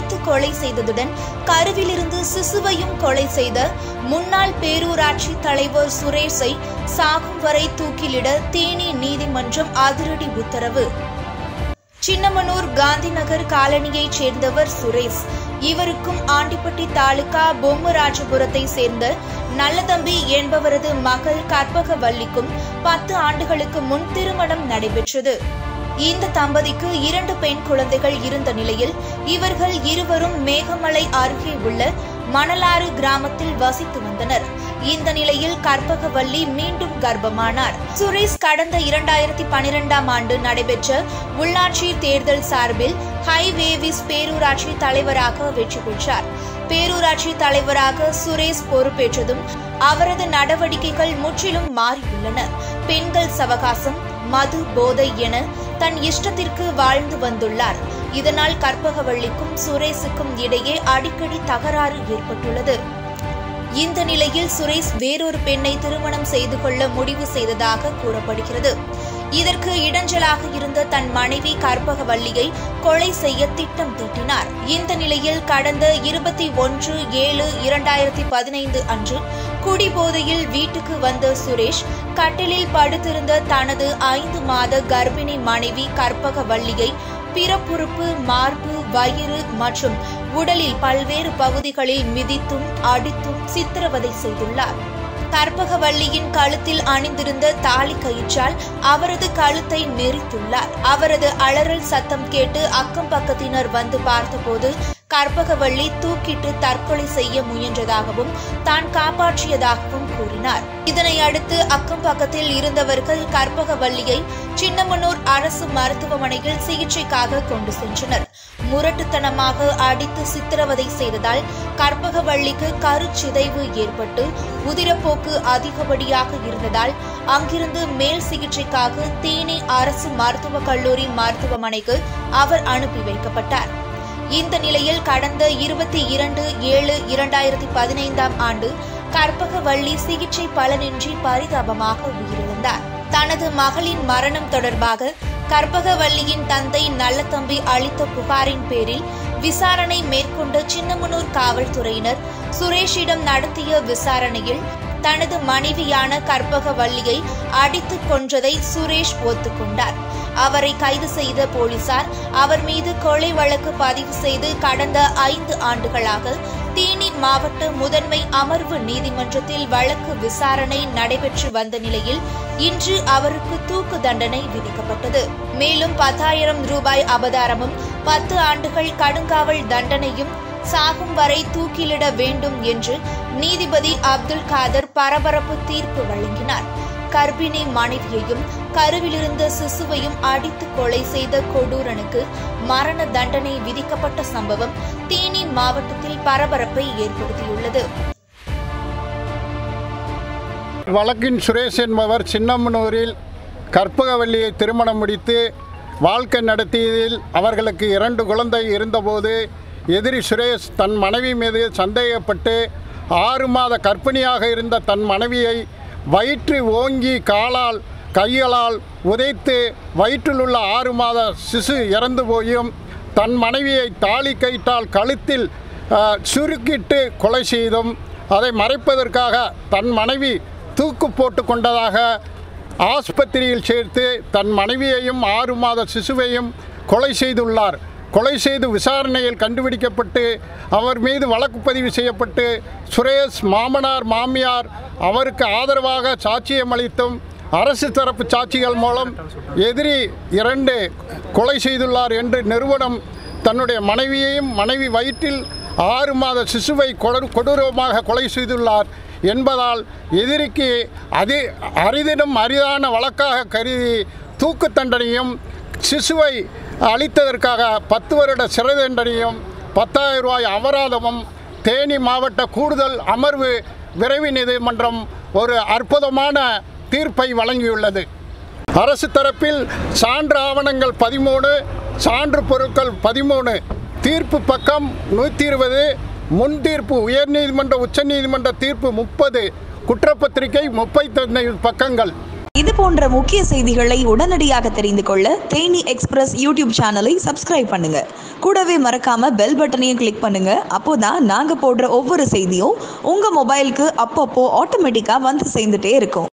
அடித்து கொலை செய்ததுடன் கருவிலிருந்து சிசுவையும் கொலை செய்த முன்னாள் பேரூராட்சி தலைவர் சுரேஷை சாகும் வரை தூக்கிலிட தேனி நீதிமன்றம் அதிரடி உத்தரவு சின்னமனூர் காந்திநகர் காலனியைச் சேர்ந்தவர் சுரேஷ் இவருக்கும் ஆண்டிப்பட்டி தாலுகா பொம்மராஜபுரத்தை சேர்ந்த நல்லதம்பி என்பவரது மகள் கற்பகவல்லிக்கும் பத்து ஆண்டுகளுக்கு முன் திருமணம் நடைபெற்றது இந்த தம்பதிக்கு இரண்டு பெண் குழந்தைகள் இருந்த நிலையில் இவர்கள் இருவரும் மேகமலை அருகே உள்ள மணலாறு கிராமத்தில் வசித்து வந்தனர் இந்த நிலையில் கற்பகவல்லி மீண்டும் கர்ப்பமானார் சுரேஷ் கடந்த இரண்டாயிரத்தி பனிரெண்டாம் ஆண்டு நடைபெற்ற உள்ளாட்சி தேர்தல் சார்பில் ஹைவேவிஸ் பேரூராட்சி தலைவராக வெற்றி பெற்றார் பேரூராட்சி தலைவராக சுரேஷ் பொறுப்பேற்றதும் அவரது நடவடிக்கைகள் முற்றிலும் மாறியுள்ளன பெண்கள் சவகாசம் மது போதை என தன் இஷ்டத்திற்கு வாழ்ந்து வந்துள்ளார் இதனால் கற்பகவள்ளிக்கும் சுரேஷுக்கும் இடையே அடிக்கடி தகராறு ஏற்பட்டுள்ளது இந்த நிலையில் சுரேஷ் வேறொரு பெண்ணை திருமணம் செய்து கொள்ள முடிவு செய்ததாக கூறப்படுகிறது இதற்கு இடைஞ்சலாக இருந்த தன் மனைவி கற்பகவல்லியை கொலை செய்ய திட்டம் தீட்டினார் இந்த நிலையில் கடந்த இருபத்தி ஒன்று ஏழு இரண்டாயிரத்தி பதினைந்து அன்று குடிபோதையில் வீட்டுக்கு வந்த சுரேஷ் கட்டிலில் படுத்திருந்த தனது ஐந்து மாத கர்ப்பிணி மனைவி கற்பகவல்லியை பிறப்புறுப்பு மார்பு வயிறு மற்றும் உடலில் பல்வேறு பகுதிகளில் மிதித்தும் அடித்தும் சித்திரவதை செய்துள்ளார் கற்பகவல்லியின் கழுத்தில் அணிந்திருந்த தாலி கயிற்றால் அவரது கழுத்தை நெறித்துள்ளார் அவரது அலறல் சத்தம் கேட்டு அக்கம் பக்கத்தினர் வந்து பார்த்தபோது கற்பகவள்ளி தூக்கிட்டு தற்கொலை செய்ய முயன்றதாகவும் தான் காப்பாற்றியதாகவும் கூறினார் இதனை அடுத்து அக்கம் பக்கத்தில் இருந்தவர்கள் கற்பகவல்லியை சின்னமனூர் அரசு மருத்துவமனையில் சிகிச்சைக்காக கொண்டு சென்றனர் முரட்டுத்தனமாக அடித்து சித்திரவதை செய்ததால் கற்பகவள்ளிக்கு கருச்சிதைவு ஏற்பட்டு உதிரப்போக்கு அதிகப்படியாக இருந்ததால் அங்கிருந்து மேல் சிகிச்சைக்காக தேனி அரசு மருத்துவக் கல்லூரி மருத்துவமனைக்கு அவர் அனுப்பி வைக்கப்பட்டார் இந்த நிலையில் கடந்த இருபத்தி இரண்டு ஏழு இரண்டாயிரத்தி பதினைந்தாம் ஆண்டு கற்பகவள்ளி சிகிச்சை பலனின்றி பரிதாபமாக உயிரிழந்தார் தனது மகளின் மரணம் தொடர்பாக கற்பகவல்லியின் தந்தை நல்லதம்பி அளித்த புகாரின் பேரில் விசாரணை மேற்கொண்ட சின்னமனூர் காவல்துறையினர் சுரேஷிடம் நடத்திய விசாரணையில் தனது மனைவியான கற்பகவல்லியை அடித்துக் கொன்றதை சுரேஷ் ஒத்துக்கொண்டார் அவரை கைது செய்த போலீசார் அவர் மீது கொலை வழக்கு பதிவு செய்து கடந்த ஐந்து ஆண்டுகளாக தேனி மாவட்ட முதன்மை அமர்வு நீதிமன்றத்தில் வழக்கு விசாரணை நடைபெற்று வந்த நிலையில் இன்று அவருக்கு தூக்கு தண்டனை விதிக்கப்பட்டது மேலும் பத்தாயிரம் ரூபாய் அபதாரமும் பத்து ஆண்டுகள் கடுங்காவல் தண்டனையும் சாகும் வரை தூக்கிலிட வேண்டும் என்று நீதிபதி அப்துல் காதர் பரபரப்பு தீர்ப்பு வழங்கினார் கர்ப்பிணி மனைவியையும் கருவிலிருந்த சிசுவையும் அடித்து கொலை செய்த கொடூரனுக்கு மரண தண்டனை விதிக்கப்பட்ட சம்பவம் தேனி மாவட்டத்தில் பரபரப்பை ஏற்படுத்தியுள்ளது வழக்கின் சுரேஷ் என்பவர் சின்னமனூரில் கற்பகவல்லியை திருமணம் முடித்து வாழ்க்கை நடத்தியதில் அவர்களுக்கு இரண்டு குழந்தை இருந்தபோது எதிரி சுரேஷ் தன் மனைவி மீது சந்தேகப்பட்டு ஆறு மாத கர்ப்பிணியாக இருந்த தன் மனைவியை வயிற்று ஓங்கி காலால் கைகளால் உதைத்து வயிற்றில் உள்ள ஆறு மாத சிசு இறந்து போயும் தன் மனைவியை தாலி கயிற்றால் கழுத்தில் அஹ், சுருக்கிட்டு கொலை செய்தும் அதை மறைப்பதற்காக தன் மனைவி தூக்கு போட்டு கொண்டதாக ஆஸ்பத்திரியில் சேர்த்து தன் மனைவியையும் ஆறு மாத சிசுவையும் கொலை செய்துள்ளார் கொலை செய்து விசாரணையில் கண்டுபிடிக்கப்பட்டு அவர் மீது வழக்கு பதிவு செய்யப்பட்டு சுரேஷ் மாமனார் மாமியார் அவருக்கு ஆதரவாக சாட்சியம் அளித்தும் அரசு தரப்பு சாட்சிகள் மூலம் எதிரி இரண்டு கொலை செய்துள்ளார் என்று நிறுவனம் தன்னுடைய மனைவியையும் மனைவி வயிற்றில் ஆறு மாத சிசுவை கொடூ- கொடூரமாக கொலை செய்துள்ளார் என்பதால் எதிரிக்கு அதி அரிதினும் அரிதான வழக்காக கருதி தூக்கு தண்டனையும் சிசுவை அளித்ததற்காக பத்து வருட சிறை தண்டனையும் பத்தாயிரம் ரூபாய் அபராதமும் தேனி மாவட்ட கூடுதல் அமர்வு விரைவு நீதிமன்றம் ஒரு அற்புதமான தீர்ப்பை வழங்கியுள்ளது அரசு தரப்பில் சான்று ஆவணங்கள் பதிமூணு சான்று பொருட்கள் பதிமூணு தீர்ப்பு பக்கம் நூற்றி இருபது முன் தீர்ப்பு உயர்நீதிமன்ற உச்சநீதிமன்ற தீர்ப்பு முப்பது குற்றப்பத்திரிகை முப்பத்தைந்து பக்கங்கள் இது போன்ற முக்கிய செய்திகளை உடனடியாக தெரிந்து கொள்ள தேனி எக்ஸ்பிரஸ் யூடியூப் சேனலை சப்ஸ்கிரைப் பண்ணுங்க கூடவே மறக்காம பெல் பட்டனையும் கிளிக் பண்ணுங்க அப்போதான் நாங்க போடுற ஒவ்வொரு செய்தியும் உங்க மொபைலுக்கு அப்பப்போ ஆட்டோமேட்டிக்கா வந்து சேர்ந்துட்டே இருக்கும்